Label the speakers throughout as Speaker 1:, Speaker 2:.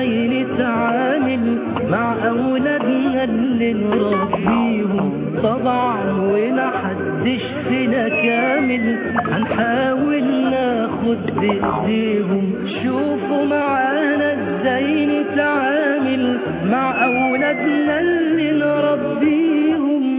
Speaker 1: ازاي نتعامل مع اولادنا اللي نربيهم طبعا ومحدش فينا كامل هنحاول ناخد بايديهم شوفوا معانا ازاي نتعامل مع اولادنا اللي نربيهم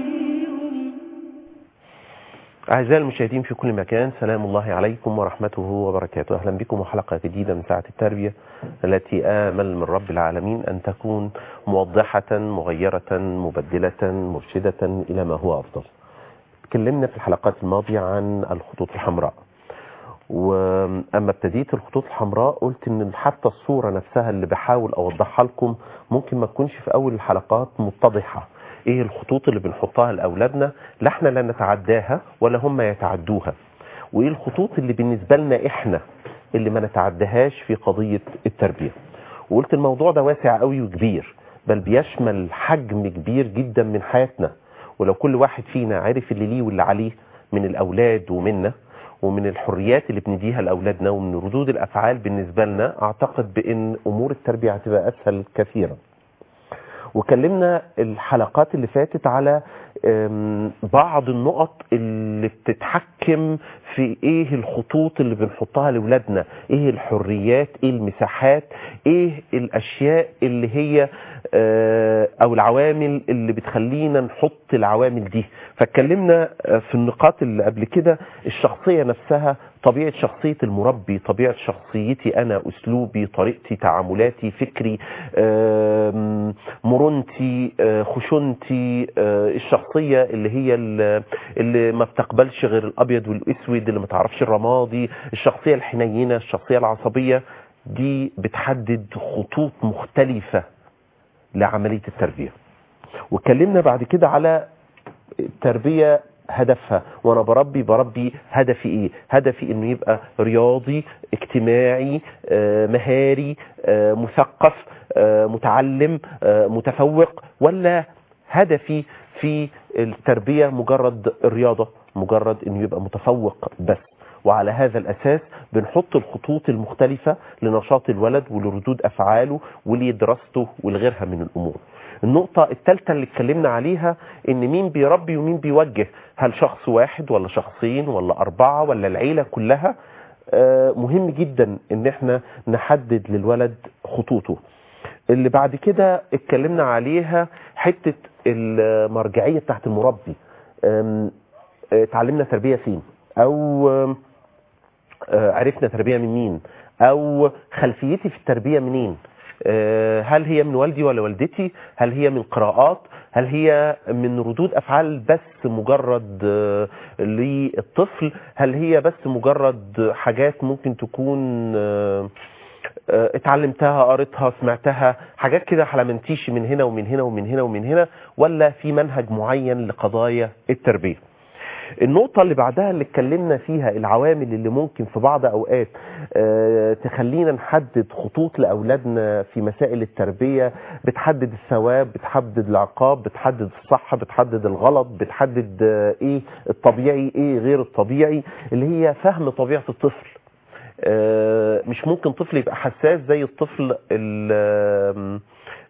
Speaker 2: أعزائي المشاهدين في كل مكان سلام الله عليكم ورحمته وبركاته أهلا بكم وحلقة جديدة من ساعة التربية التي آمل من رب العالمين أن تكون موضحة مغيرة مبدلة مرشدة إلى ما هو أفضل تكلمنا في الحلقات الماضية عن الخطوط الحمراء وأما ابتديت الخطوط الحمراء قلت إن حتى الصورة نفسها اللي بحاول أوضحها لكم ممكن ما تكونش في أول الحلقات متضحة ايه الخطوط اللي بنحطها لاولادنا لا احنا لا نتعداها ولا هم يتعدوها وايه الخطوط اللي بالنسبه لنا احنا اللي ما نتعداهاش في قضيه التربيه وقلت الموضوع ده واسع قوي وكبير بل بيشمل حجم كبير جدا من حياتنا ولو كل واحد فينا عرف اللي ليه واللي عليه من الاولاد ومنا ومن الحريات اللي بنديها لاولادنا ومن ردود الافعال بالنسبه لنا اعتقد بان امور التربيه هتبقى اسهل كثيرا وكلمنا الحلقات اللي فاتت على بعض النقط اللي بتتحكم في ايه الخطوط اللي بنحطها لاولادنا ايه الحريات ايه المساحات ايه الاشياء اللي هي او العوامل اللي بتخلينا نحط العوامل دي فاتكلمنا في النقاط اللي قبل كده الشخصية نفسها طبيعة شخصية المربي طبيعة شخصيتي أنا أسلوبي طريقتي تعاملاتي فكري مرونتي خشونتي الشخصية اللي هي اللي ما بتقبلش غير الأبيض والأسود اللي ما تعرفش الرمادي الشخصية الحنينة الشخصية العصبية دي بتحدد خطوط مختلفة لعملية التربية واتكلمنا بعد كده على التربية هدفها وانا بربي بربي هدفي ايه هدفي انه يبقى رياضي اجتماعي مهاري مثقف متعلم متفوق ولا هدفي في التربية مجرد الرياضة مجرد انه يبقى متفوق بس وعلى هذا الأساس بنحط الخطوط المختلفة لنشاط الولد ولردود أفعاله ولدراسته ولغيرها من الأمور النقطة الثالثة اللي اتكلمنا عليها ان مين بيربي ومين بيوجه هل شخص واحد ولا شخصين ولا أربعة ولا العيلة كلها آه مهم جدا ان احنا نحدد للولد خطوطه اللي بعد كده اتكلمنا عليها حتة المرجعية بتاعت المربي اتعلمنا تربية فين او عرفنا تربية من مين او خلفيتي في التربية منين هل هي من والدي ولا والدتي هل هي من قراءات هل هي من ردود افعال بس مجرد للطفل هل هي بس مجرد حاجات ممكن تكون اتعلمتها قريتها سمعتها حاجات كده حلمنتيش من هنا ومن هنا ومن هنا ومن هنا ولا في منهج معين لقضايا التربيه النقطة اللي بعدها اللي اتكلمنا فيها العوامل اللي ممكن في بعض أوقات اه تخلينا نحدد خطوط لأولادنا في مسائل التربية بتحدد الثواب بتحدد العقاب بتحدد الصح بتحدد الغلط بتحدد اه ايه الطبيعي ايه غير الطبيعي اللي هي فهم طبيعة الطفل اه مش ممكن طفل يبقى حساس زي الطفل اللي,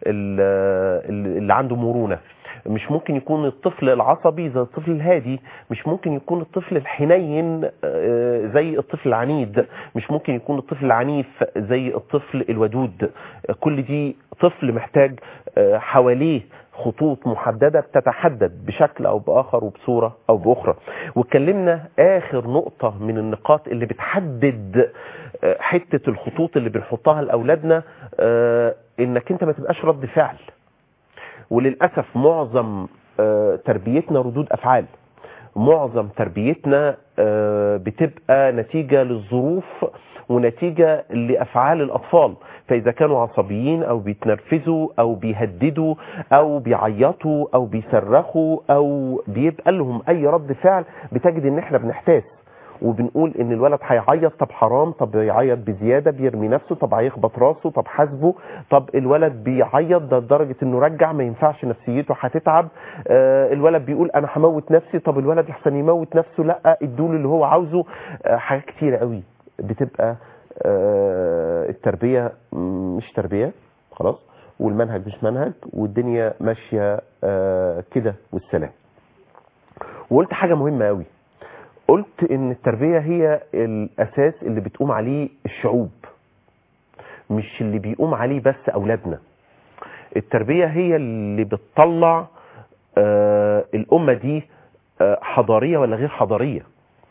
Speaker 2: اللي عنده مرونة مش ممكن يكون الطفل العصبي زي الطفل الهادي مش ممكن يكون الطفل الحنين زي الطفل العنيد مش ممكن يكون الطفل العنيف زي الطفل الودود كل دي طفل محتاج حواليه خطوط محددة بتتحدد بشكل أو بآخر وبصورة أو بأخرى واتكلمنا آخر نقطة من النقاط اللي بتحدد حتة الخطوط اللي بنحطها لأولادنا إنك أنت ما تبقاش رد فعل وللأسف معظم تربيتنا ردود أفعال معظم تربيتنا بتبقى نتيجة للظروف ونتيجة لأفعال الأطفال فإذا كانوا عصبيين أو بيتنرفزوا أو بيهددوا أو بيعيطوا أو بيصرخوا أو بيبقى لهم أي رد فعل بتجد إن إحنا بنحتاس وبنقول ان الولد هيعيط طب حرام طب يعيط بزياده بيرمي نفسه طب هيخبط راسه طب حاسبه طب الولد بيعيط ده لدرجه انه رجع ما ينفعش نفسيته هتتعب آه الولد بيقول انا هموت نفسي طب الولد احسن يموت نفسه لا ادوله اللي هو عاوزه آه حاجات كتيره قوي بتبقى آه التربيه مش تربيه خلاص والمنهج مش منهج والدنيا ماشيه آه، كده والسلام وقلت حاجه مهمه قوي قلت ان التربيه هي الاساس اللي بتقوم عليه الشعوب مش اللي بيقوم عليه بس اولادنا التربيه هي اللي بتطلع آه، الامه دي آه، حضاريه ولا غير حضاريه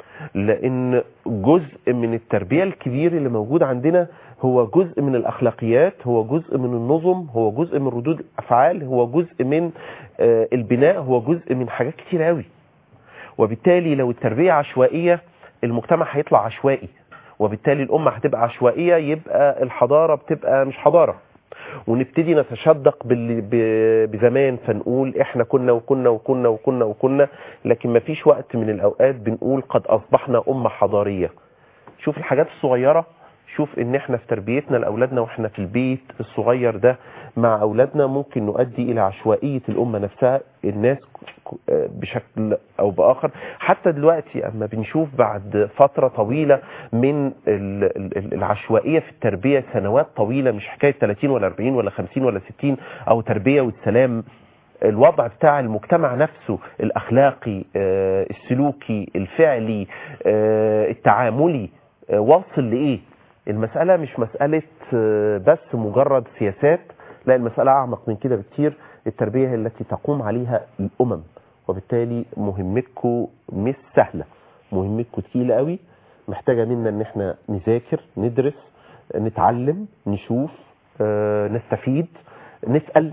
Speaker 2: لان جزء من التربيه الكبير اللي موجود عندنا هو جزء من الاخلاقيات هو جزء من النظم هو جزء من ردود الافعال هو جزء من آه، البناء هو جزء من حاجات كتير قوي وبالتالي لو التربيه عشوائيه المجتمع هيطلع عشوائي وبالتالي الامه هتبقى عشوائيه يبقى الحضاره بتبقى مش حضاره ونبتدي نتشدق بال- ب- بزمان فنقول احنا كنا وكنا وكنا وكنا وكنا لكن ما فيش وقت من الاوقات بنقول قد اصبحنا امه حضاريه شوف الحاجات الصغيره شوف ان احنا في تربيتنا لاولادنا واحنا في البيت الصغير ده مع اولادنا ممكن نؤدي الى عشوائيه الامه نفسها الناس ك- آه بشكل او باخر حتى دلوقتي اما بنشوف بعد فتره طويله من ال- ال- العشوائيه في التربيه سنوات طويله مش حكايه 30 ولا 40 ولا 50 ولا 60 او تربيه والسلام الوضع بتاع المجتمع نفسه الاخلاقي آه، السلوكي الفعلي آه، التعاملي آه، واصل لايه المساله مش مساله آه، بس مجرد سياسات لا المساله اعمق من كده بكتير التربيه هي التي تقوم عليها الامم وبالتالي مهمتكم مش سهله مهمتكم تقيله قوي محتاجه منا ان احنا نذاكر ندرس نتعلم نشوف آه، نستفيد نسال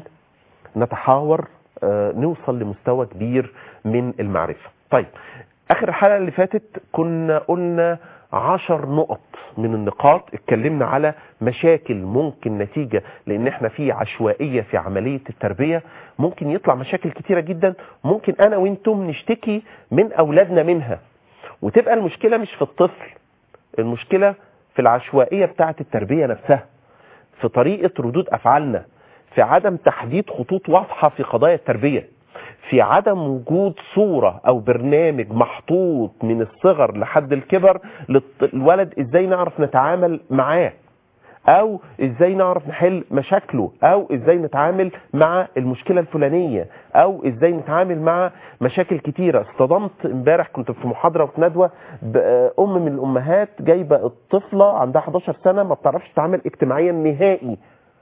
Speaker 2: نتحاور آه، نوصل لمستوى كبير من المعرفة طيب اخر الحلقة اللي فاتت كنا قلنا عشر نقط من النقاط اتكلمنا على مشاكل ممكن نتيجة لان احنا في عشوائية في عملية التربية ممكن يطلع مشاكل كتيرة جدا ممكن انا وانتم نشتكي من اولادنا منها وتبقى المشكلة مش في الطفل المشكلة في العشوائية بتاعة التربية نفسها في طريقة ردود أفعالنا في عدم تحديد خطوط واضحة في قضايا التربية في عدم وجود صورة أو برنامج محطوط من الصغر لحد الكبر للولد إزاي نعرف نتعامل معاه او ازاي نعرف نحل مشاكله او ازاي نتعامل مع المشكله الفلانيه او ازاي نتعامل مع مشاكل كتيره اصطدمت امبارح كنت في محاضره وفي ندوه بام من الامهات جايبه الطفله عندها 11 سنه ما بتعرفش تتعامل اجتماعيا نهائي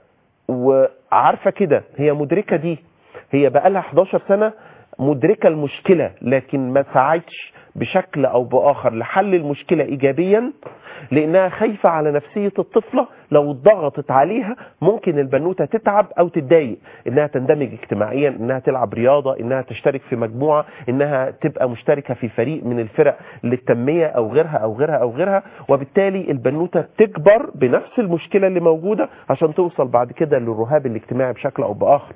Speaker 2: وعارفه كده هي مدركه دي هي بقى لها 11 سنه مدركه المشكله لكن ما ساعدش بشكل او باخر لحل المشكله ايجابيا لانها خايفه على نفسيه الطفله لو ضغطت عليها ممكن البنوته تتعب او تتضايق انها تندمج اجتماعيا انها تلعب رياضه انها تشترك في مجموعه انها تبقى مشتركه في فريق من الفرق للتنميه او غيرها او غيرها او غيرها وبالتالي البنوته تكبر بنفس المشكله اللي موجوده عشان توصل بعد كده للرهاب الاجتماعي بشكل او باخر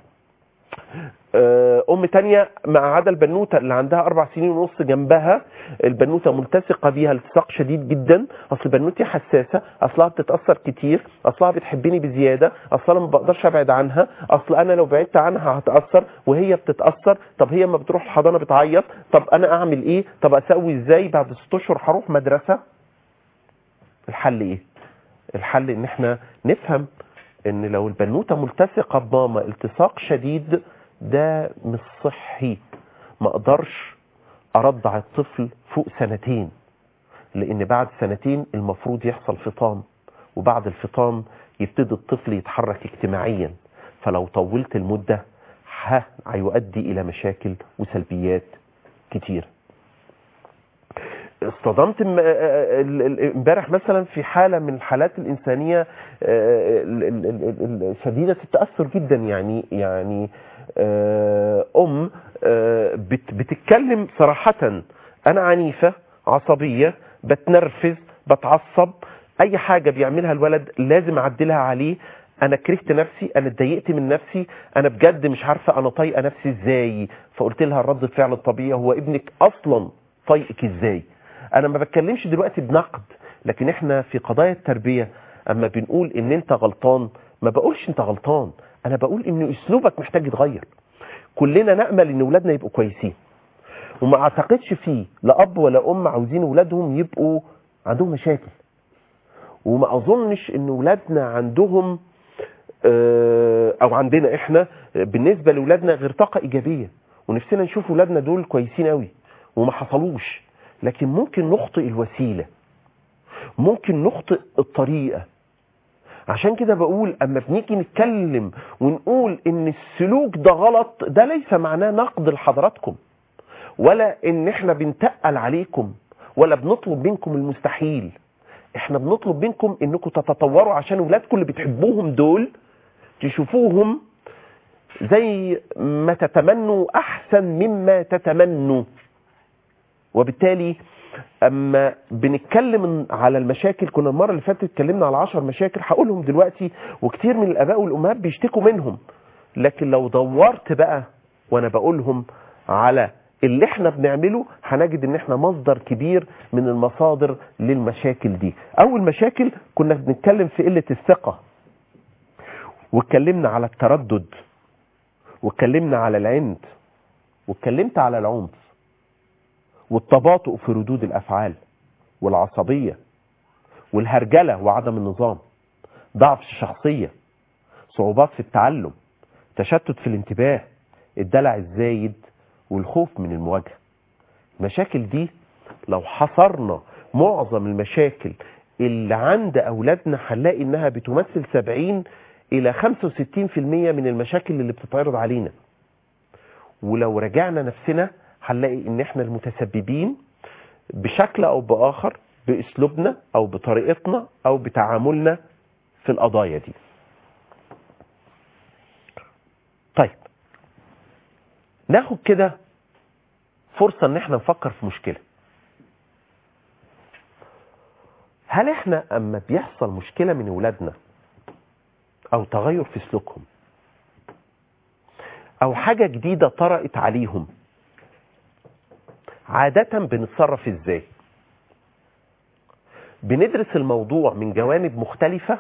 Speaker 2: آه، ام تانية مع عدا البنوتة اللي عندها اربع سنين ونص جنبها البنوتة ملتصقة بيها التصاق شديد جدا اصل بنوتي حساسة اصلها بتتأثر كتير اصلها بتحبني بزيادة اصلها ما بقدرش ابعد عنها اصل انا لو بعدت عنها هتأثر وهي بتتأثر طب هي ما بتروح الحضانة بتعيط طب انا اعمل ايه طب اسوي ازاي بعد ست اشهر هروح مدرسة الحل ايه الحل ان احنا نفهم ان لو البنوتة ملتصقة بماما التصاق شديد ده مش صحي ما اقدرش ارضع الطفل فوق سنتين لان بعد سنتين المفروض يحصل فطام وبعد الفطام يبتدي الطفل يتحرك اجتماعيا فلو طولت المدة ها هيؤدي الى مشاكل وسلبيات كتير اصطدمت م- ال- ال- امبارح مثلا في حالة من الحالات الإنسانية آه، ال- ال- ال- ال- شديدة التأثر جدا يعني يعني آه، أم آه، بت- بتتكلم صراحة أنا عنيفة عصبية بتنرفز بتعصب أي حاجة بيعملها الولد لازم أعدلها عليه انا كرهت نفسي انا اتضايقت من نفسي انا بجد مش عارفه انا طايقه نفسي ازاي فقلت لها الرد الفعل الطبيعي هو ابنك اصلا طايقك ازاي انا ما بتكلمش دلوقتي بنقد لكن احنا في قضايا التربيه اما بنقول ان انت غلطان ما بقولش انت غلطان انا بقول ان اسلوبك محتاج يتغير كلنا نامل ان اولادنا يبقوا كويسين وما اعتقدش فيه لا اب ولا ام عاوزين اولادهم يبقوا عندهم مشاكل وما اظنش ان اولادنا عندهم آه، او عندنا احنا آه، بالنسبه لاولادنا غير طاقه ايجابيه ونفسنا نشوف اولادنا دول كويسين قوي وما حصلوش لكن ممكن نخطئ الوسيله ممكن نخطئ الطريقه عشان كده بقول اما بنيجي نتكلم ونقول ان السلوك ده غلط ده ليس معناه نقد لحضراتكم ولا ان احنا بنتقل عليكم ولا بنطلب منكم المستحيل احنا بنطلب منكم انكم تتطوروا عشان ولادكم اللي بتحبوهم دول تشوفوهم زي ما تتمنوا احسن مما تتمنوا وبالتالي اما بنتكلم على المشاكل كنا المره اللي فاتت اتكلمنا على 10 مشاكل هقولهم دلوقتي وكتير من الاباء والامهات بيشتكوا منهم لكن لو دورت بقى وانا بقولهم على اللي احنا بنعمله هنجد ان احنا مصدر كبير من المصادر للمشاكل دي اول مشاكل كنا بنتكلم في قله الثقه واتكلمنا على التردد واتكلمنا على العند واتكلمت على العنف والتباطؤ في ردود الافعال والعصبيه والهرجله وعدم النظام ضعف الشخصيه صعوبات في التعلم تشتت في الانتباه الدلع الزايد والخوف من المواجهه المشاكل دي لو حصرنا معظم المشاكل اللي عند اولادنا هنلاقي انها بتمثل 70 الى 65% من المشاكل اللي بتتعرض علينا ولو رجعنا نفسنا هنلاقي ان احنا المتسببين بشكل او باخر باسلوبنا او بطريقتنا او بتعاملنا في القضايا دي طيب ناخد كده فرصة ان احنا نفكر في مشكلة هل احنا اما بيحصل مشكلة من ولادنا او تغير في سلوكهم او حاجة جديدة طرأت عليهم عادة بنتصرف ازاي بندرس الموضوع من جوانب مختلفة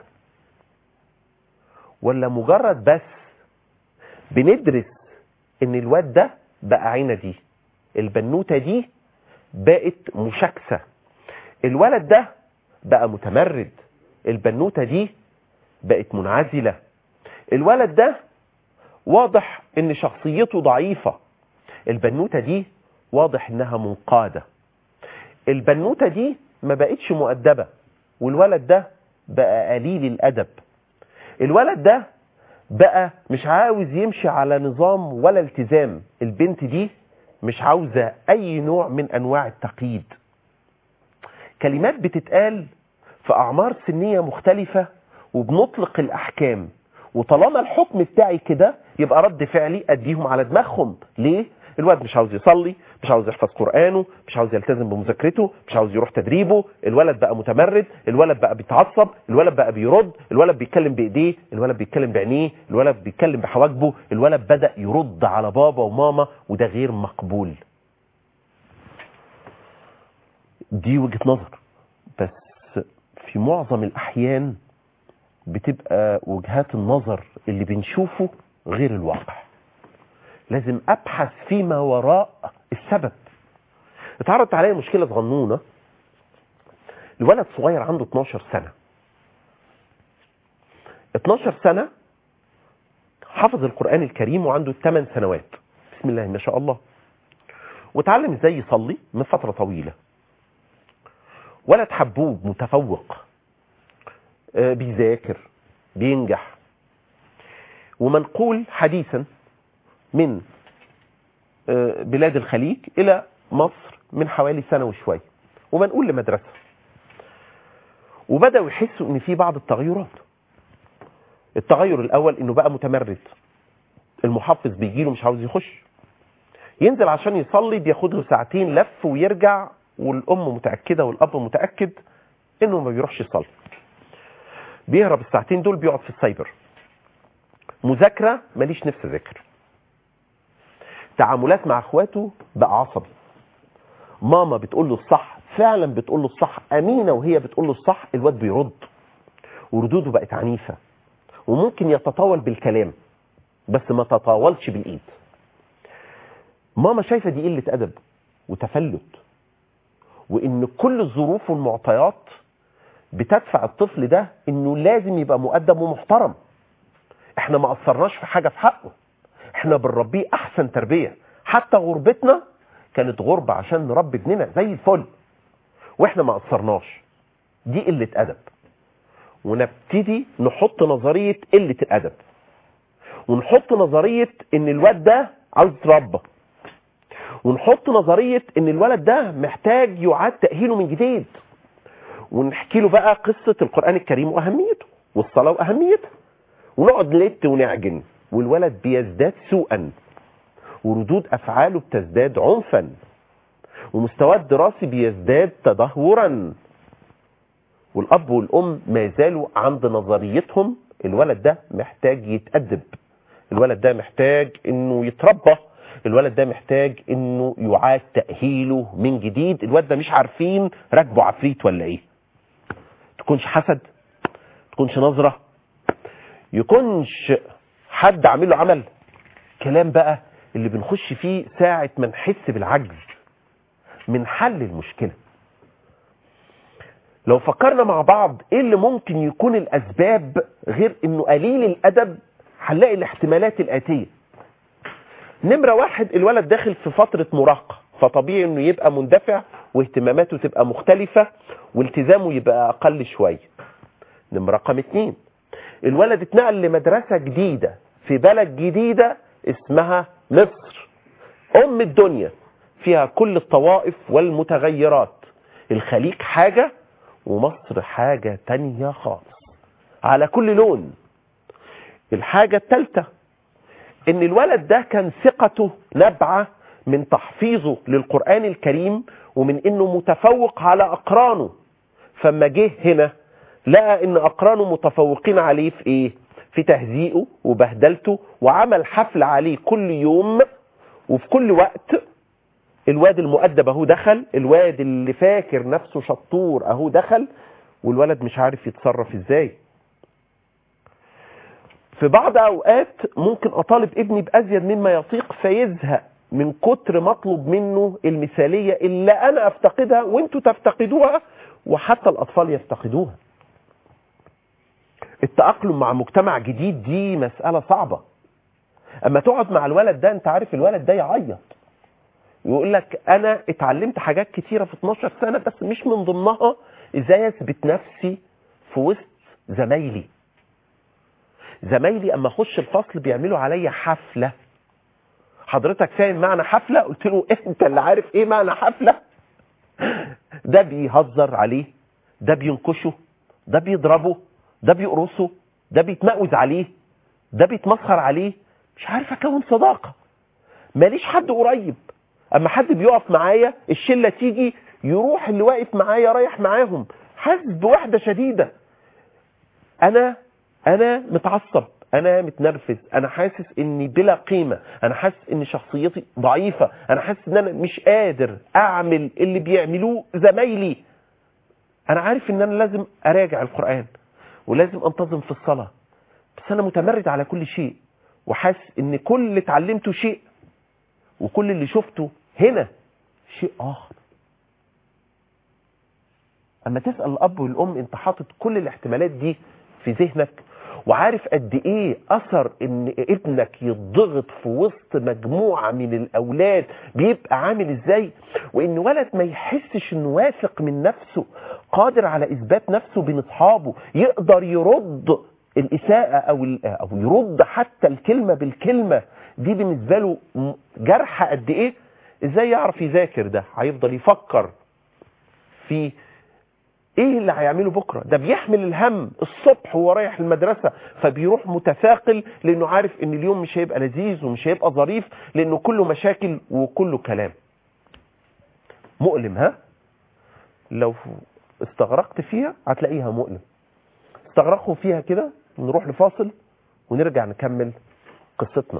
Speaker 2: ولا مجرد بس بندرس ان الواد ده بقى عندي البنوتة دي بقت مشاكسة الولد ده بقى متمرد البنوتة دي بقت منعزلة الولد ده واضح ان شخصيته ضعيفة البنوتة دي واضح انها منقادة البنوتة دي ما بقتش مؤدبة والولد ده بقى قليل الادب الولد ده بقى مش عاوز يمشي على نظام ولا التزام البنت دي مش عاوزة اي نوع من انواع التقييد كلمات بتتقال في اعمار سنية مختلفة وبنطلق الاحكام وطالما الحكم بتاعي كده يبقى رد فعلي اديهم على دماغهم ليه الواد مش عاوز يصلي مش عاوز يحفظ قرآنه مش عاوز يلتزم بمذاكرته مش عاوز يروح تدريبه الولد بقى متمرد الولد بقى بيتعصب الولد بقى بيرد الولد بيتكلم بايديه الولد بيتكلم بعينيه الولد بيتكلم بحواجبه الولد بدأ يرد على بابا وماما وده غير مقبول دي وجهة نظر بس في معظم الأحيان بتبقى وجهات النظر اللي بنشوفه غير الواقع لازم ابحث فيما وراء السبب اتعرضت عليا مشكله صغنونه لولد صغير عنده 12 سنه 12 سنه حفظ القران الكريم وعنده 8 سنوات بسم الله ما شاء الله وتعلم ازاي يصلي من فتره طويله ولد حبوب متفوق آه، بيذاكر بينجح ومنقول حديثا من آه، بلاد الخليج الى مصر من حوالي سنه وشويه ومنقول لمدرسه وبداوا يحسوا ان في بعض التغيرات التغير الاول انه بقى متمرد المحفظ بيجي له مش عاوز يخش ينزل عشان يصلي بياخد له ساعتين لف ويرجع والام متاكده والاب متاكد انه ما بيروحش يصلي بيهرب الساعتين دول بيقعد في السايبر مذاكره ماليش نفس اذاكر تعاملات مع اخواته بقى عصبي ماما بتقول له الصح فعلا بتقول له الصح امينه وهي بتقول له الصح الواد بيرد وردوده بقت عنيفه وممكن يتطاول بالكلام بس ما تطاولش بالايد ماما شايفه دي قله ادب وتفلت وان كل الظروف والمعطيات بتدفع الطفل ده انه لازم يبقى مؤدب ومحترم احنا ما قصرناش في حاجة في حقه احنا بنربيه احسن تربية حتى غربتنا كانت غربة عشان نربي ابننا زي الفل واحنا ما قصرناش دي قلة ادب ونبتدي نحط نظرية قلة الادب ونحط نظرية ان الواد ده عاوز يتربى ونحط نظرية ان الولد ده محتاج يعاد تأهيله من جديد ونحكي له بقى قصة القرآن الكريم وأهميته والصلاة وأهميتها ونقعد نلت ونعجن والولد بيزداد سوءا وردود أفعاله بتزداد عنفا ومستواه الدراسي بيزداد تدهورا والأب والأم ما زالوا عند نظريتهم الولد ده محتاج يتأدب الولد ده محتاج انه يتربى الولد ده محتاج انه يعاد تأهيله من جديد الولد ده مش عارفين راكبه عفريت ولا ايه تكونش حسد تكونش نظرة يكونش حد عامل له عمل كلام بقى اللي بنخش فيه ساعة ما نحس بالعجز من حل المشكلة لو فكرنا مع بعض ايه اللي ممكن يكون الاسباب غير انه قليل الادب هنلاقي الاحتمالات الاتية نمرة واحد الولد داخل في فترة مراهقة فطبيعي انه يبقى مندفع واهتماماته تبقى مختلفة والتزامه يبقى اقل شوية نمرة رقم اتنين الولد اتنقل لمدرسة جديدة في بلد جديدة اسمها مصر ام الدنيا فيها كل الطوائف والمتغيرات الخليج حاجة ومصر حاجة تانية خالص على كل لون الحاجة التالتة ان الولد ده كان ثقته نبعة من تحفيظه للقرآن الكريم ومن انه متفوق على اقرانه فما جه هنا لقى ان اقرانه متفوقين عليه في ايه في تهزيئه وبهدلته وعمل حفل عليه كل يوم وفي كل وقت الواد المؤدب اهو دخل الواد اللي فاكر نفسه شطور اهو دخل والولد مش عارف يتصرف ازاي في بعض اوقات ممكن اطالب ابني بازيد مما يطيق فيزهق من كتر مطلوب منه المثالية اللي انا افتقدها وانتوا تفتقدوها وحتى الاطفال يفتقدوها التأقلم مع مجتمع جديد دي مسألة صعبة اما تقعد مع الولد ده انت عارف الولد ده يعيط يقول لك انا اتعلمت حاجات كتيرة في 12 سنة بس مش من ضمنها ازاي اثبت نفسي في وسط زمايلي زمايلي اما اخش الفصل بيعملوا عليا حفلة حضرتك فاهم معنى حفلة قلت له انت اللي عارف ايه معنى حفلة ده بيهزر عليه ده بينكشه ده بيضربه ده بيقرصه ده بيتمأوز عليه ده بيتمسخر عليه مش عارف اكون صداقة ماليش حد قريب اما حد بيقف معايا الشلة تيجي يروح اللي واقف معايا رايح معاهم حاسس بوحدة شديدة انا انا متعصب انا متنرفز انا حاسس اني بلا قيمة انا حاسس ان شخصيتي ضعيفة انا حاسس ان انا مش قادر اعمل اللي بيعملوه زمايلي انا عارف ان انا لازم اراجع القرآن ولازم انتظم في الصلاة بس انا متمرد على كل شيء وحاسس ان كل اللي اتعلمته شيء وكل اللي شفته هنا شيء اخر اما تسأل الاب والام انت حاطط كل الاحتمالات دي في ذهنك وعارف قد ايه اثر ان ابنك يضغط في وسط مجموعة من الاولاد بيبقى عامل ازاي وان ولد ما يحسش انه واثق من نفسه قادر على اثبات نفسه بين اصحابه يقدر يرد الاساءة او, أو يرد حتى الكلمة بالكلمة دي بالنسبة له جرح قد ايه ازاي يعرف يذاكر ده هيفضل يفكر في ايه اللي هيعمله بكرة ده بيحمل الهم الصبح وهو رايح المدرسة فبيروح متثاقل لانه عارف ان اليوم مش هيبقى لذيذ ومش هيبقى ظريف لانه كله مشاكل وكله كلام مؤلم ها لو استغرقت فيها هتلاقيها مؤلم استغرقوا فيها كده نروح لفاصل ونرجع نكمل قصتنا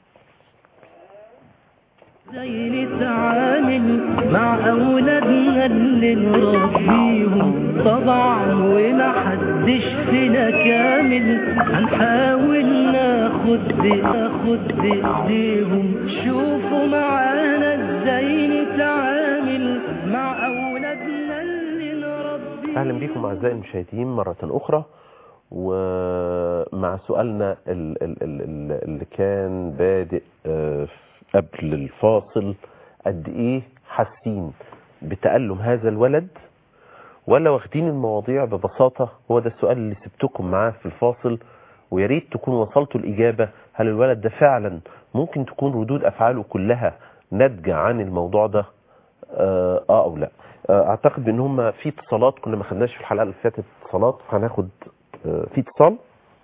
Speaker 1: ازاي نتعامل مع اولادنا اللي نربيهم طبعا ومحدش فينا كامل هنحاول ناخد ناخد بايديهم شوفوا معانا ازاي نتعامل مع اولادنا اللي نربيهم
Speaker 2: اهلا بكم اعزائي المشاهدين مرة اخرى ومع مع سؤالنا ال- ال- ال- ال- اللي كان بادئ آه، قبل الفاصل قد ايه حاسين بتألم هذا الولد ولا واخدين المواضيع ببساطة هو ده السؤال اللي سبتكم معاه في الفاصل ويا ريت تكونوا وصلتوا الإجابة هل الولد ده فعلا ممكن تكون ردود أفعاله كلها ناتجة عن الموضوع ده آه, اه او لا آه اعتقد ان هم في اتصالات كنا ما خدناش في الحلقه اللي فاتت اتصالات هناخد آه في اتصال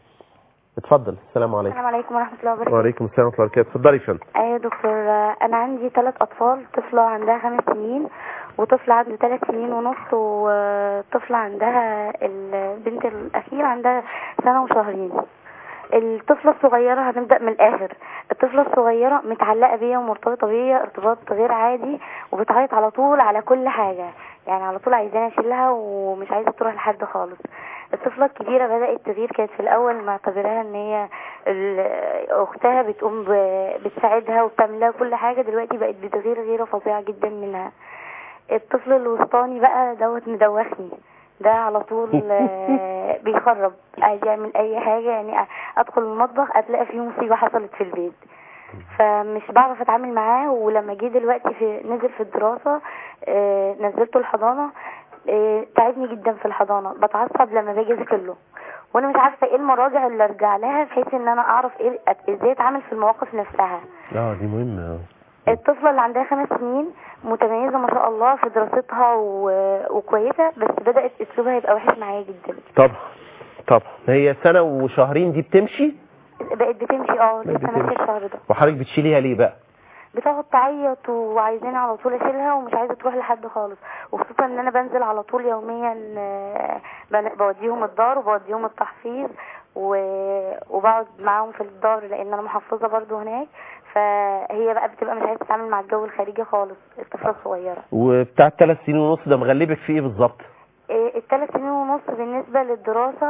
Speaker 2: اتفضل السلام عليكم
Speaker 3: السلام عليكم ورحمة الله وبركاته
Speaker 2: وعليكم السلام ورحمه الله وبركاته اتفضلي يا فندم
Speaker 3: أيوة يا دكتور آه، أنا عندي ثلاث أطفال طفلة عندها خمس سنين وطفل عنده ثلاث سنين ونص وطفلة عندها البنت الأخيرة عندها سنة وشهرين الطفلة الصغيرة هنبدأ من الآخر الطفلة الصغيرة متعلقة بيا ومرتبطة بيا ارتباط غير عادي وبتعيط على طول على كل حاجة يعني على طول عايزاني أشيلها ومش عايزة تروح لحد خالص الطفلة الكبيرة بدأت تغير كانت في الأول معتبراها إن هي ال- أختها بتقوم ب- بتساعدها وبتعمل لها كل حاجة دلوقتي بقت بتغير غيرة فظيعة جدا منها الطفل الوسطاني بقى دوت مدوخني ده على طول آه، بيخرب عايز يعمل اي حاجة يعني ادخل المطبخ اتلاقي فيه مصيبة حصلت في البيت فمش بعرف اتعامل معاه ولما جه دلوقتي في نزل في الدراسة آه، نزلته الحضانة آه، تعبني جدا في الحضانة بتعصب لما باجي اذاكر له وانا مش عارفة ايه المراجع اللي ارجع لها بحيث ان انا اعرف ايه ازاي اتعامل في المواقف نفسها
Speaker 2: اه دي مهمه
Speaker 3: الطفلة اللي عندها خمس سنين متميزة ما شاء الله في دراستها و... وكويسة بس بدأت اسلوبها يبقى وحش معايا جدا
Speaker 2: طبعا طبعا هي سنه وشهرين دي بتمشي
Speaker 3: بقت بتمشي اه
Speaker 2: بقت
Speaker 3: لسه ماشية
Speaker 2: بتمشي.
Speaker 3: الشهر ده
Speaker 2: وحضرتك بتشيليها ليه بقى
Speaker 3: بتقعد تعيط وعايزاني على طول اشيلها ومش عايزة تروح لحد خالص وخصوصا ان انا بنزل على طول يوميا آه، بن- بوديهم الدار وبوديهم التحفيظ و... وبقعد معاهم في الدار لان انا محفظة برضو هناك فهي بقى بتبقى مش عايزة تتعامل مع الجو الخارجي خالص الطفلة الصغيرة
Speaker 2: وبتاع الثلاث سنين ونص ده مغلبك في ايه بالظبط
Speaker 3: إيه، الثلاث سنين ونص بالنسبة للدراسة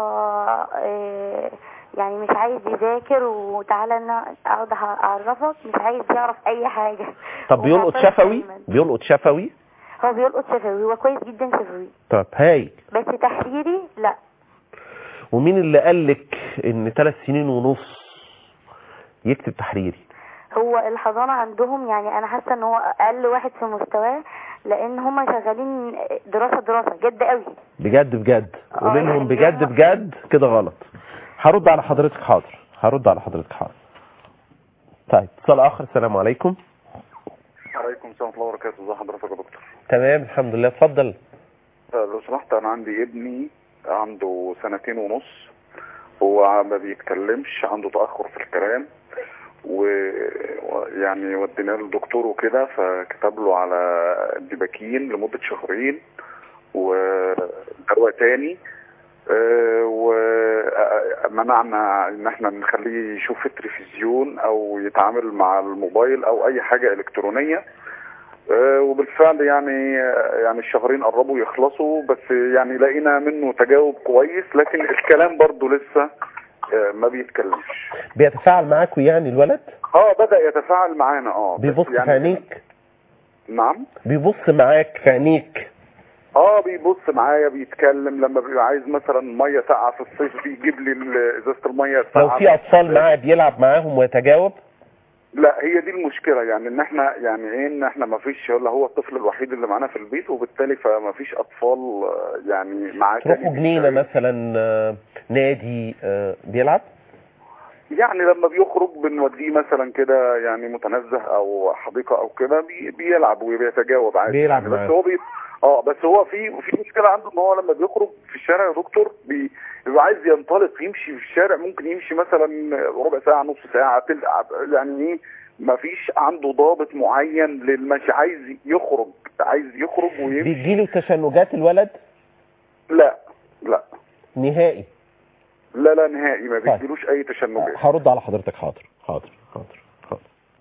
Speaker 3: إيه، يعني مش عايز يذاكر وتعالى انا اقعد اعرفك مش عايز يعرف اي حاجة
Speaker 2: طب بيلقط
Speaker 3: ومعترض
Speaker 2: شفوي
Speaker 3: دايماً.
Speaker 2: بيلقط شفوي
Speaker 3: هو بيلقط شفوي هو كويس جدا شفوي
Speaker 2: طب هاي
Speaker 3: بس تحريري لا
Speaker 2: ومين اللي قال لك ان ثلاث سنين ونص يكتب تحريري
Speaker 3: هو الحضانة عندهم يعني انا حاسة ان هو اقل واحد في مستواه لان هما شغالين دراسة دراسة جد قوي
Speaker 2: بجد بجد
Speaker 3: آه،
Speaker 2: قولي لهم
Speaker 3: يعني
Speaker 2: بجد
Speaker 3: هم-
Speaker 2: بجد كده غلط هرد على حضرتك حاضر هرد على حضرتك حاضر طيب اتصال اخر السلام عليكم
Speaker 4: عليكم السلام ورحمة الله وبركاته ازي حضرتك يا دكتور
Speaker 2: تمام الحمد لله اتفضل
Speaker 4: آه، لو سمحت انا عندي ابني عنده سنتين ونص هو ما بيتكلمش عنده تأخر في الكلام و- ويعني وديناه للدكتور وكده فكتب له على ديباكين لمدة شهرين ودواء تاني ومنعنا ان احنا نخليه يشوف التلفزيون او يتعامل مع الموبايل او اي حاجة الكترونية آه، وبالفعل يعني آه، يعني الشهرين قربوا يخلصوا بس يعني لقينا منه تجاوب كويس لكن الكلام برضه لسه آه، ما بيتكلمش
Speaker 2: بيتفاعل معاكوا يعني الولد
Speaker 4: اه بدأ يتفاعل معانا اه بس
Speaker 2: بيبص
Speaker 4: يعني
Speaker 2: في عينيك
Speaker 4: نعم
Speaker 2: بيبص معاك في عينيك
Speaker 4: اه بيبص معايا بيتكلم لما بيبقى عايز مثلا ميه ساقعه في الصيف بيجيب لي ال- ازازه الميه
Speaker 2: لو
Speaker 4: الساقعه
Speaker 2: في اطفال معاه بيلعب معاهم ويتجاوب
Speaker 4: لا هي دي المشكله يعني ان احنا يعني ايه ان احنا ما فيش ولا هو الطفل الوحيد اللي معانا في البيت وبالتالي فما فيش اطفال آه، يعني معاه
Speaker 2: تروحوا
Speaker 4: تاني
Speaker 2: جنينه
Speaker 4: بيشارك.
Speaker 2: مثلا آه، نادي آه، بيلعب
Speaker 4: يعني لما بيخرج بنوديه مثلا كده يعني متنزه او حديقه او كده بي بيلعب وبيتجاوب عادي
Speaker 2: بيلعب
Speaker 4: يعني بس
Speaker 2: معاك.
Speaker 4: هو بي اه بس هو في في مشكله عنده ان هو لما بيخرج في الشارع يا دكتور بي- بيبقى عايز ينطلق يمشي في الشارع ممكن يمشي مثلا ربع ساعه نص ساعه تلت يعني ايه ما فيش عنده ضابط معين للمشي عايز يخرج عايز يخرج ويمشي
Speaker 2: بيجيله تشنجات الولد
Speaker 4: لا لا
Speaker 2: نهائي
Speaker 4: لا لا نهائي ما
Speaker 2: طيب.
Speaker 4: بيجيلوش اي تشنجات
Speaker 2: هرد على حضرتك حاضر حاضر حاضر حاضر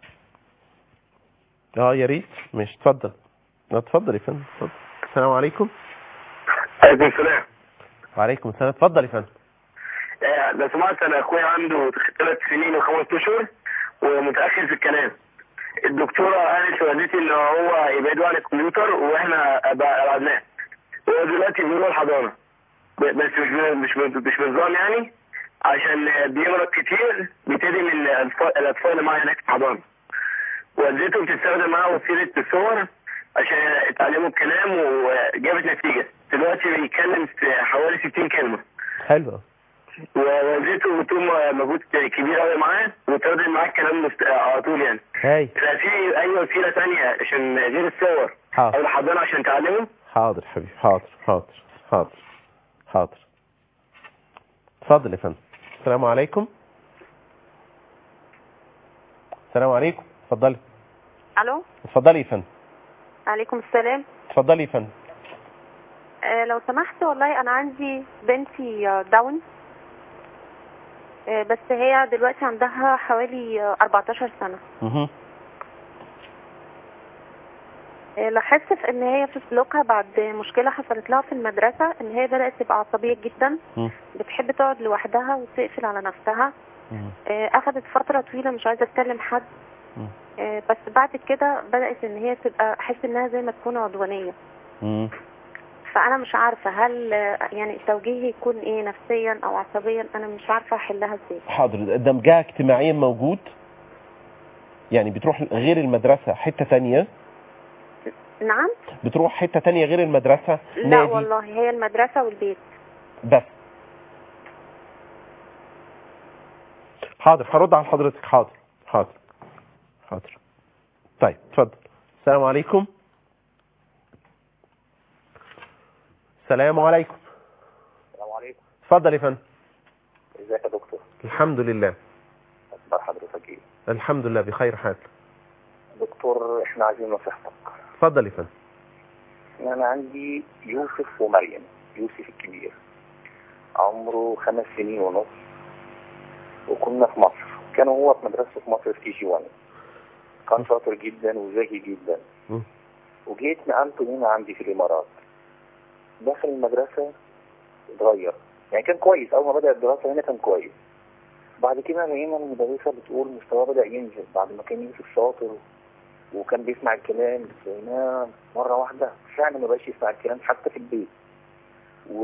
Speaker 2: اه يا ريت مش اتفضل لا، اتفضل يا فندم اتفضل السلام عليكم
Speaker 5: عليكم السلام
Speaker 2: وعليكم السلام اتفضل يا فندم
Speaker 5: آه، لو سمعت انا اخويا عنده ثلاث سنين وخمس اشهر ومتاخر في الكلام الدكتوره قالت لوالدتي ان هو يبعدوا عن الكمبيوتر واحنا ابعدناه هو دلوقتي بيروح الحضانه ب- بس مش ب- مش ب- مش بنظام يعني عشان بيمرض كتير بيبتدي من الأطفال الأطفال اللي معاه هناك في حضانة والدته بتستخدم معاه وسيلة الصور عشان يتعلموا الكلام وجابت نتيجة دلوقتي بيتكلم في حوالي 60 كلمة
Speaker 2: حلو
Speaker 5: ووالدته بتقوم مجهود كبير قوي معاه وتردد معاه الكلام مست... على طول يعني
Speaker 2: هاي
Speaker 5: ففي أي وسيلة تانية عشان غير الصور أو
Speaker 2: حاضر
Speaker 5: الحضانة عشان تعلمه
Speaker 2: حاضر حبيبي حاضر حاضر حاضر حاضر اتفضل يا فندم السلام عليكم السلام عليكم اتفضلي
Speaker 6: الو
Speaker 2: اتفضلي يا فندم
Speaker 6: عليكم السلام
Speaker 2: اتفضلي يا فندم
Speaker 6: آه لو سمحت والله انا عندي بنتي آه، داون آه بس هي دلوقتي عندها حوالي آه، 14 سنة
Speaker 2: مهم.
Speaker 6: آه لاحظت في ان هي في سلوكها بعد مشكلة حصلت لها في المدرسة ان هي بدأت تبقى عصبية جدا
Speaker 2: مم.
Speaker 6: بتحب تقعد لوحدها وتقفل على نفسها
Speaker 2: مم.
Speaker 6: آه اخدت فترة طويلة مش عايزة تكلم حد
Speaker 2: مم.
Speaker 6: آه بس بعد كده بدأت ان هي تبقى احس انها زي ما تكون عدوانية
Speaker 2: مم.
Speaker 6: فانا مش عارفه هل آه، يعني توجيهي يكون ايه نفسيا او عصبيا انا مش عارفه احلها ازاي
Speaker 2: حاضر دمجها اجتماعيا موجود يعني بتروح غير المدرسة حتة تانية
Speaker 6: نعم
Speaker 2: بتروح حتة تانية غير المدرسة
Speaker 6: لا
Speaker 2: نادي
Speaker 6: والله هي المدرسه والبيت
Speaker 2: بس حاضر هرد على حضرتك حاضر حاضر حاضر طيب اتفضل السلام عليكم السلام عليكم
Speaker 7: السلام عليكم
Speaker 2: اتفضل يا فندم
Speaker 7: ازيك يا دكتور
Speaker 2: الحمد لله
Speaker 7: اخبار حضرتك ايه
Speaker 2: الحمد لله بخير حال
Speaker 7: دكتور احنا عايزين نصيحتك
Speaker 2: اتفضل يا فندم
Speaker 7: انا عندي يوسف ومريم يوسف الكبير عمره خمس سنين ونص وكنا في مصر كان هو في مدرسة في مصر في كي جي 1 كان شاطر جدا وذكي جدا
Speaker 2: مم.
Speaker 7: وجيت نقلته هنا عندي في الامارات داخل المدرسة اتغير يعني كان كويس اول ما بدأ الدراسة هنا كان كويس بعد كده لقينا المدرسة بتقول مستواه بدأ ينزل بعد ما كان يوسف شاطر وكان بيسمع الكلام لقيناه مرة واحدة فعلا ما بقاش يسمع الكلام حتى في البيت و...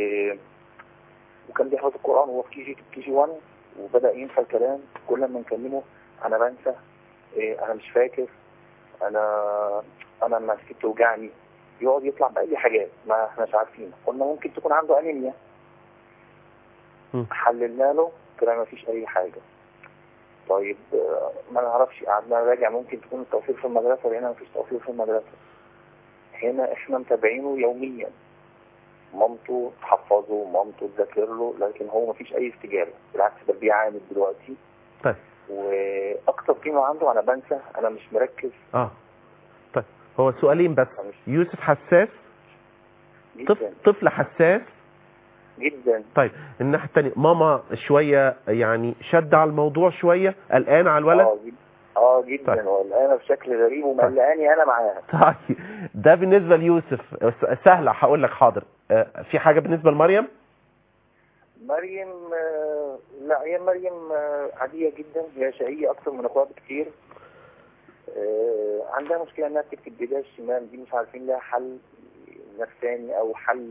Speaker 7: وكان بيحفظ القرآن وهو في كي جي كي جي 1 وبدأ ينسى الكلام كل ما نكلمه أنا بنسى إيه أنا مش فاكر أنا أنا مسكت توجعني يقعد يطلع بأي حاجات ما احناش عارفين قلنا ممكن تكون عنده أنيميا
Speaker 2: مم.
Speaker 7: حللنا له طلع ما فيش أي حاجة طيب آه، ما نعرفش قعدنا نراجع ممكن تكون التوفير في المدرسة لقينا مفيش توفير في المدرسة هنا احنا متابعينه يوميا مامته تحفظه مامته تذاكر له لكن هو مفيش اي استجابة بالعكس ده بيعاند دلوقتي
Speaker 2: طيب
Speaker 7: واكتر قيمة عنده انا بنسى انا مش مركز
Speaker 2: اه طيب هو سؤالين بس
Speaker 7: أنا مش
Speaker 2: يوسف حساس طفل
Speaker 7: جدا
Speaker 2: طفل حساس
Speaker 7: جدا
Speaker 2: طيب الناحية التانية ماما شوية يعني شد على الموضوع شوية قلقان على الولد
Speaker 7: اه جدا اه جدا
Speaker 2: طيب.
Speaker 7: وقلقانة بشكل غريب ومقلقاني انا معاها
Speaker 2: طيب ده بالنسبة ليوسف س- سهلة هقول لك حاضر آه، في حاجة بالنسبة لمريم
Speaker 7: مريم آه، لا هي مريم آه، عادية جدا هي شقية أكتر من أخوها بكتير آه، عندها مشكلة إنها تكتب بإيديها الشمال دي مش عارفين لها حل نفساني أو حل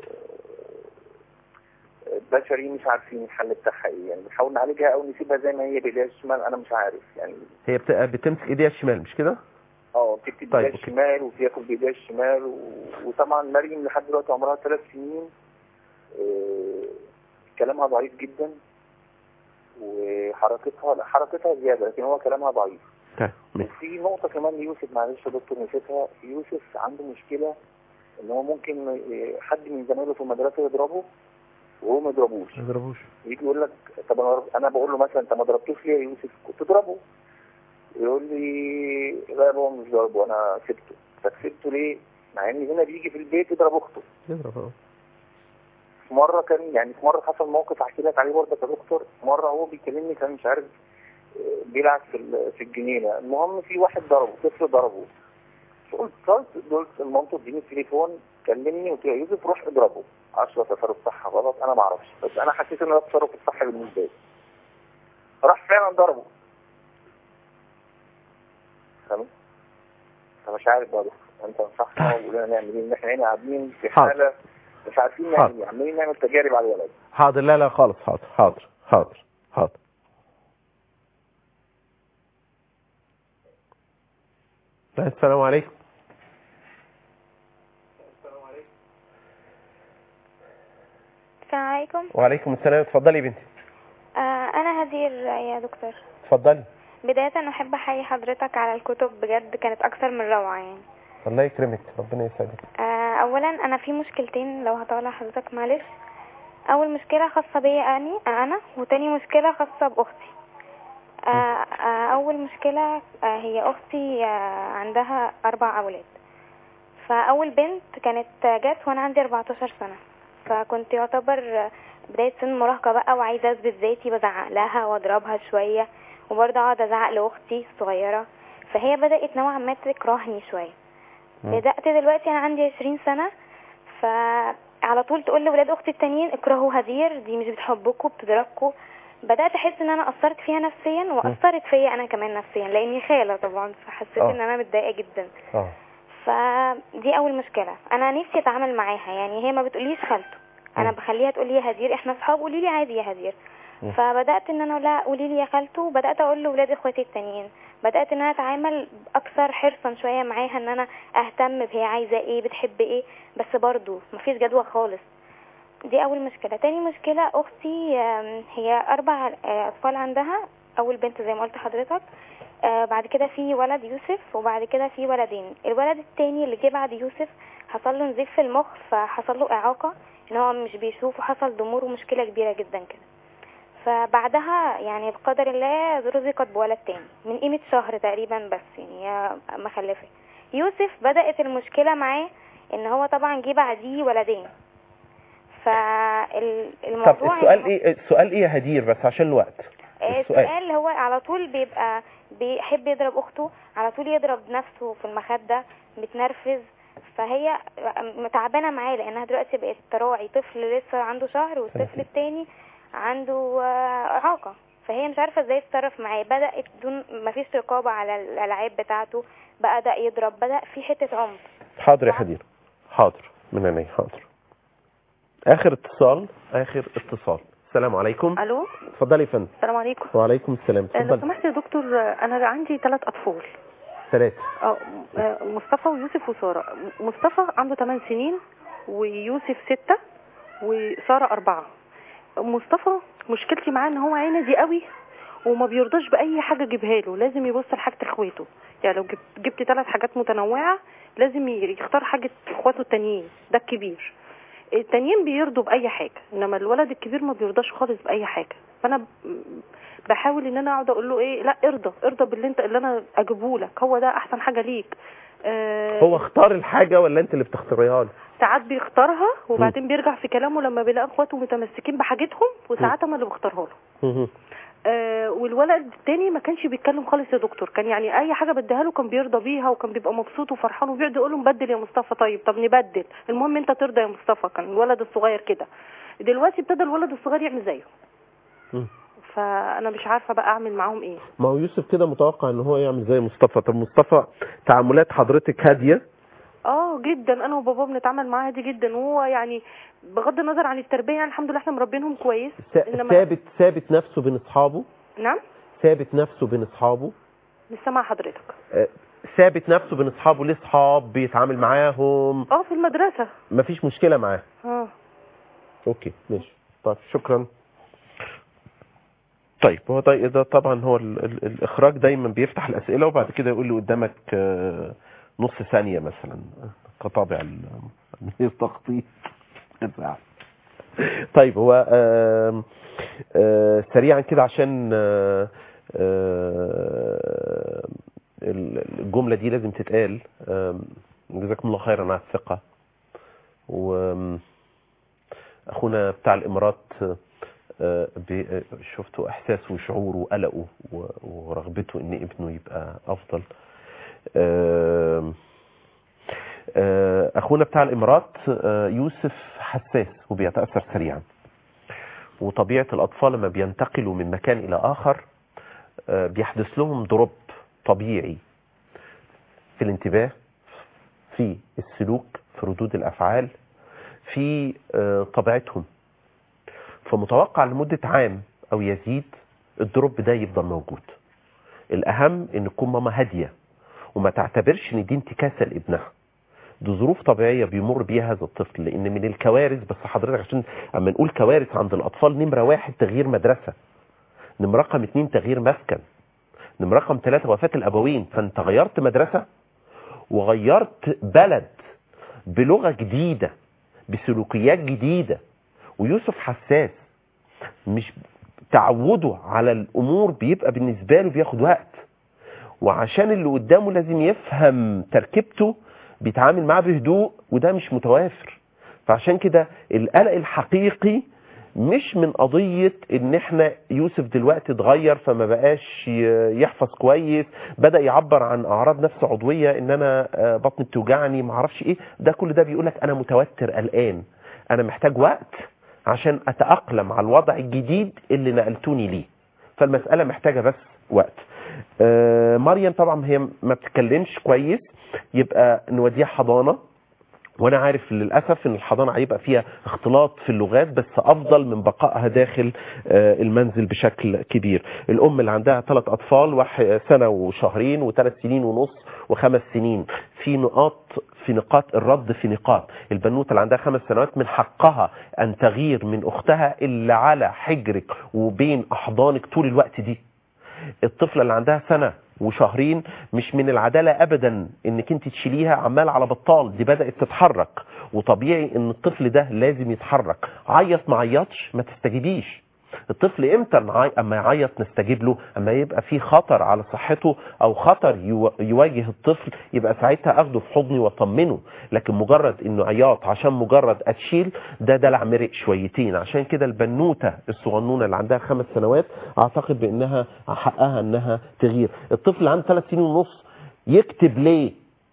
Speaker 7: آه، بشري مش عارفين الحل بتاعها إيه يعني بنحاول نعالجها أو نسيبها زي ما هي بإيديها الشمال أنا مش عارف يعني
Speaker 2: هي بت- بتمسك ايديها الشمال مش كده
Speaker 7: اه بتكتب
Speaker 2: طيب،
Speaker 7: بإيديها
Speaker 2: أوكي.
Speaker 7: الشمال وبتاكل بإيديها الشمال و... وطبعا مريم لحد دلوقتي عمرها ثلاث سنين آه، كلامها ضعيف جدا وحركتها لا حركتها زيادة لكن هو كلامها ضعيف
Speaker 2: طيب ماشي.
Speaker 7: وفي نقطة كمان ليوسف معلش يا دكتور نسيتها يوسف عنده مشكلة ان هو ممكن آه، حد من زمايله في المدرسة يضربه وهو ما يضربوش
Speaker 2: ما يضربوش
Speaker 7: يجي يقول لك طب انا انا بقول له مثلا انت ما ضربتوش ليه يا يوسف كنت تضربه يقول لي لا يا بابا مش ضربه انا سبته طب سبته ليه مع ان هنا بيجي في البيت يضرب اخته
Speaker 2: يضرب اه
Speaker 7: في مرة كان يعني في مرة حصل موقف احكي لك عليه برضه يا دكتور مرة هو بيكلمني كان مش عارف آه، بيلعب في ال- في الجنينة المهم في واحد ضربه طفل ضربه قلت قلت قلت لمامته اديني التليفون كلمني قلت له يا يوسف روح اضربه عشرة تصرف صح غلط انا ما اعرفش بس انا حسيت ان ده التصرف الصح بالنسبة لي راح فعلا ضربه فاهم فمش عارف بقى انت نصحنا وقول لنا نعمل ايه ان احنا هنا قاعدين في
Speaker 2: حاضر.
Speaker 7: حالة مش عارفين نعمل
Speaker 2: حاضر.
Speaker 7: ايه عمالين نعمل تجارب على الولد
Speaker 2: حاضر لا لا خالص حاضر حاضر حاضر حاضر طيب، السلام عليكم
Speaker 8: السلام عليكم
Speaker 2: وعليكم السلام اتفضلي يا بنتي
Speaker 8: آه انا هدير يا دكتور
Speaker 2: اتفضلي
Speaker 8: بداية احب احيي حضرتك على الكتب بجد كانت اكثر من روعة يعني
Speaker 2: الله يكرمك ربنا يسعدك
Speaker 8: آه اولا انا في مشكلتين لو هطلع حضرتك معلش اول مشكلة خاصة بيا اني انا وتاني مشكلة خاصة باختي آه آه اول مشكلة آه هي اختي آه عندها اربع اولاد فاول بنت كانت جت وانا عندي 14 سنة فكنت يعتبر بداية سن مراهقة بقى وعايزة اثبت ذاتي بزعق لها واضربها شوية وبرضه اقعد ازعق لاختي الصغيرة فهي بدأت نوعا ما تكرهني شوية بدأت دلوقتي انا عندي 20 سنة فعلى طول تقول لولاد اختي التانيين اكرهوا هدير دي مش بتحبكم بتضربكم بدأت احس ان انا اثرت فيها نفسيا واثرت فيا انا كمان نفسيا لاني خالة طبعا فحسيت
Speaker 2: آه.
Speaker 8: ان انا متضايقة جدا
Speaker 2: اه
Speaker 8: فدي اول مشكله انا نفسي اتعامل معاها يعني هي ما بتقوليش خالته انا
Speaker 2: مم.
Speaker 8: بخليها تقول لي يا هدير احنا اصحاب قولي لي عادي يا هدير
Speaker 2: مم.
Speaker 8: فبدات ان انا اقول لها قولي لي يا خالته وبدات اقول لاولاد اخواتي التانيين بدات ان انا اتعامل اكثر حرصا شويه معاها ان انا اهتم بهي عايزه ايه بتحب ايه بس برضو مفيش جدوى خالص دي اول مشكله تاني مشكله اختي آم، هي اربع آه، اطفال عندها اول بنت زي ما قلت حضرتك آه، بعد كده في ولد يوسف وبعد كده في ولدين الولد التاني اللي جه بعد يوسف حصل له نزيف في المخ فحصل له اعاقه ان هو مش بيشوف وحصل ضمور ومشكله كبيره جدا كده فبعدها يعني بقدر الله رزقت بولد تاني من قيمه شهر تقريبا بس يعني هي مخلفه يوسف بدات المشكله معاه ان هو طبعا جه بعديه ولدين فالموضوع
Speaker 2: طب السؤال ايه السؤال ايه يا هدير بس عشان الوقت السؤال
Speaker 8: السؤال هو على طول بيبقى بيحب يضرب اخته على طول يضرب نفسه في المخدة متنرفز فهي تعبانه معاه لانها دلوقتي بقت تراعي طفل لسه عنده شهر والطفل التاني عنده آه، اعاقه فهي مش عارفه ازاي تتصرف معاه بدات دون مفيش رقابه على الالعاب بتاعته بدا يضرب بدا في حته عنف
Speaker 2: حاضر يا هدير حاضر من عيني حاضر اخر اتصال اخر اتصال السلام عليكم
Speaker 9: الو
Speaker 2: اتفضلي يا فندم
Speaker 9: السلام عليكم
Speaker 2: وعليكم السلام
Speaker 9: آه، لو
Speaker 2: اتفضلي
Speaker 9: سمحت يا دكتور آه، انا عندي ثلاث اطفال
Speaker 2: ثلاثة
Speaker 9: اه آه، مصطفى ويوسف وساره م- مصطفى عنده 8 سنين ويوسف 6 وساره 4 مصطفى مشكلتي معاه ان هو عينزي قوي وما بيرضاش باي حاجه اجيبها له لازم يبص لحاجه اخواته يعني لو جبت جبت ثلاث حاجات متنوعه لازم ي- يختار حاجه اخواته التانيين ده الكبير التانيين بيرضوا باي حاجه انما الولد الكبير ما بيرضاش خالص باي حاجه فانا ب- بحاول ان انا اقعد اقول له ايه لا ارضى ارضى باللي انت اللي انا اجيبه لك هو ده احسن حاجه ليك آه
Speaker 2: هو اختار الحاجة ولا انت اللي بتختاريها له
Speaker 9: ساعات بيختارها وبعدين بيرجع في كلامه لما بيلاقي اخواته متمسكين بحاجتهم وساعات انا اللي بختارها له
Speaker 2: مهم.
Speaker 9: آه والولد التاني ما كانش بيتكلم خالص يا دكتور كان يعني اي حاجه بديها له كان بيرضى بيها وكان بيبقى مبسوط وفرحان وبيقعد يقول له نبدل يا مصطفى طيب طب نبدل المهم انت ترضى يا مصطفى كان الولد الصغير كده دلوقتي ابتدى الولد الصغير يعمل زيه
Speaker 2: مم.
Speaker 9: فانا مش عارفه بقى اعمل معاهم ايه
Speaker 2: ما هو يوسف كده متوقع ان هو يعمل زي مصطفى طب مصطفى تعاملات حضرتك هادية
Speaker 9: اه جدا انا وبابا بنتعامل معاه عادي جدا وهو يعني بغض النظر عن التربيه يعني الحمد لله احنا مربينهم كويس
Speaker 2: ثا-
Speaker 9: انما
Speaker 2: ثابت ثابت نفسه بين اصحابه
Speaker 9: نعم
Speaker 2: ثابت نفسه بين اصحابه
Speaker 9: مش سامعه حضرتك
Speaker 2: آه، ثابت نفسه بين اصحابه ليه اصحاب بيتعامل معاهم
Speaker 9: اه في المدرسه
Speaker 2: مفيش مشكلة معاه
Speaker 9: اه
Speaker 2: اوكي ماشي طيب شكرا طيب هو طيب ده طبعا هو ال ال الاخراج دايما بيفتح الاسئله وبعد كده يقول لي قدامك آه، نص ثانيه مثلا كطابع ال- التخطيط بتاع. طيب هو آم، آه، سريعا كده عشان آه، آه، ال- الجمله دي لازم تتقال آم، جزاكم الله خيرا على الثقه و اخونا بتاع الامارات آه، بي- آه، شفتوا احساسه وشعوره وقلقه و- ورغبته ان ابنه يبقى افضل آم، آه، اخونا بتاع الامارات آه، يوسف حساس وبيتاثر سريعا وطبيعه الاطفال لما بينتقلوا من مكان الى اخر آه، بيحدث لهم دروب طبيعي في الانتباه في السلوك في ردود الافعال في آه، طبيعتهم فمتوقع لمدة عام او يزيد الدروب ده يفضل موجود الاهم ان تكون ماما هاديه وما تعتبرش ان دي انتكاسه لابنها دي ظروف طبيعيه بيمر بيها هذا الطفل لان من الكوارث بس حضرتك عشان اما نقول كوارث عند الاطفال نمره واحد تغيير مدرسه نمره رقم اتنين تغيير مسكن نمره رقم ثلاثه وفاه الابوين فانت غيرت مدرسه وغيرت بلد بلغه جديده بسلوكيات جديده ويوسف حساس مش تعوده على الامور بيبقى بالنسبه له بياخد وقت وعشان اللي قدامه لازم يفهم تركيبته بيتعامل معاه بهدوء وده مش متوافر فعشان كده القلق الحقيقي مش من قضية ان احنا يوسف دلوقتي اتغير فما بقاش ي- يحفظ كويس بدأ يعبر عن اعراض نفس عضوية ان انا آه، بطني بتوجعني معرفش ايه ده كل ده بيقولك انا متوتر قلقان انا محتاج وقت عشان اتأقلم على الوضع الجديد اللي نقلتوني ليه فالمسألة محتاجة بس وقت آه، مريم طبعا هي ما بتتكلمش كويس يبقى نوديها حضانة وانا عارف للاسف ان الحضانه هيبقى فيها اختلاط في اللغات بس افضل من بقائها داخل آه، المنزل بشكل كبير الام اللي عندها ثلاث اطفال واحد سنه وشهرين وثلاث سنين ونص وخمس سنين في نقاط في نقاط الرد في نقاط البنوته اللي عندها خمس سنوات من حقها ان تغير من اختها اللي على حجرك وبين احضانك طول الوقت دي الطفله اللي عندها سنه وشهرين مش من العداله ابدا انك انت تشيليها عمال على بطال دي بدات تتحرك وطبيعي ان الطفل ده لازم يتحرك عيط ما عيطش ما تستجيبيش الطفل امتى نعي... اما يعيط نستجيب له اما يبقى في خطر على صحته او خطر يو... يواجه الطفل يبقى ساعتها اخده في حضني واطمنه لكن مجرد انه عياط عشان مجرد اتشيل ده دلع مرق شويتين عشان كده البنوته الصغنونه اللي عندها خمس سنوات اعتقد بانها حقها انها تغير الطفل اللي عنده ثلاث سنين ونص يكتب ليه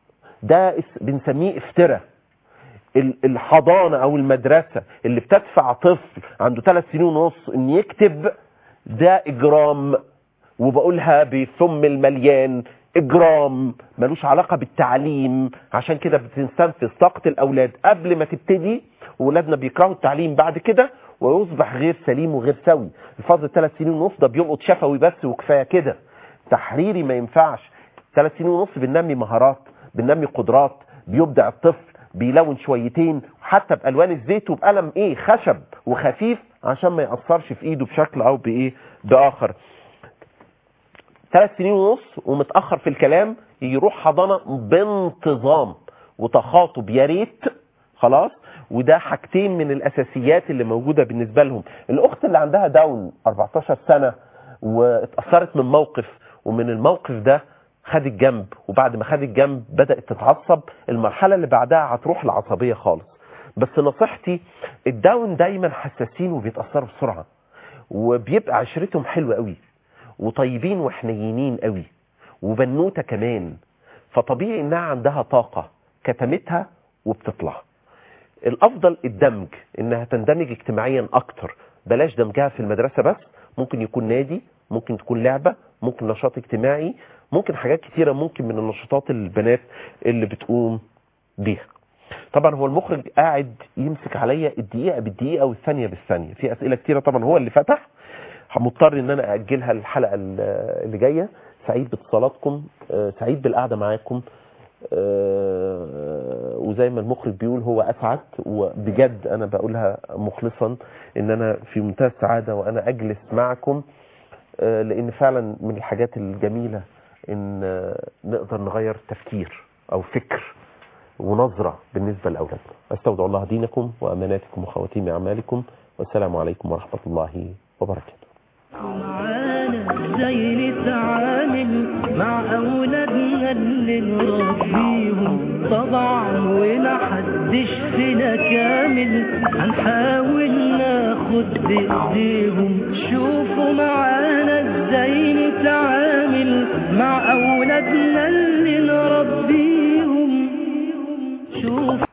Speaker 2: ده اس- بنسميه افتراء ال- الحضانه او المدرسه اللي بتدفع طفل عنده ثلاث سنين ونص ان يكتب ده اجرام وبقولها بفم المليان اجرام ملوش علاقه بالتعليم عشان كده بتنستنفذ طاقه الاولاد قبل ما تبتدي واولادنا بيكرهوا التعليم بعد كده ويصبح غير سليم وغير سوي الفاظ ثلاث سنين ونص ده بيلقط شفوي بس وكفايه كده تحريري ما ينفعش ثلاث سنين ونص بننمي مهارات بننمي قدرات بيبدع الطفل بيلون شويتين حتى بالوان الزيت وبقلم ايه خشب وخفيف عشان ما ياثرش في ايده بشكل او بايه باخر ثلاث سنين ونص ومتاخر في الكلام يروح حضانه بانتظام وتخاطب يا ريت خلاص وده حاجتين من الاساسيات اللي موجوده بالنسبه لهم الاخت اللي عندها داون 14 سنه واتاثرت من موقف ومن الموقف ده خدت جنب وبعد ما خدت جنب بدات تتعصب المرحله اللي بعدها هتروح العصبيه خالص بس نصيحتي الداون دايما حساسين وبيتاثروا بسرعه وبيبقى عشرتهم حلوه قوي وطيبين وحنينين قوي وبنوته كمان فطبيعي انها عندها طاقه كتمتها وبتطلع الافضل الدمج انها تندمج اجتماعيا اكتر بلاش دمجها في المدرسه بس ممكن يكون نادي ممكن تكون لعبه ممكن نشاط اجتماعي ممكن حاجات كتيره ممكن من النشاطات البنات اللي بتقوم بيها طبعا هو المخرج قاعد يمسك عليا الدقيقه بالدقيقه والثانيه بالثانيه في اسئله كتيره طبعا هو اللي فتح مضطر ان انا اجلها الحلقه اللي جايه سعيد باتصالاتكم آه، سعيد بالقعده معاكم آه، وزي ما المخرج بيقول هو اسعد وبجد انا بقولها مخلصا ان انا في منتهى السعاده وانا اجلس معكم آه، لان فعلا من الحاجات الجميله ان آه، نقدر نغير تفكير او فكر ونظره بالنسبه لاولادنا استودع الله دينكم واماناتكم وخواتيم اعمالكم والسلام عليكم ورحمه الله وبركاته
Speaker 1: معانا ازاي نتعامل مع اولادنا اللي نربيهم طبعا ومحدش فينا كامل هنحاول ناخد بايديهم شوفوا معانا ازاي نتعامل مع اولادنا اللي نربيهم شوف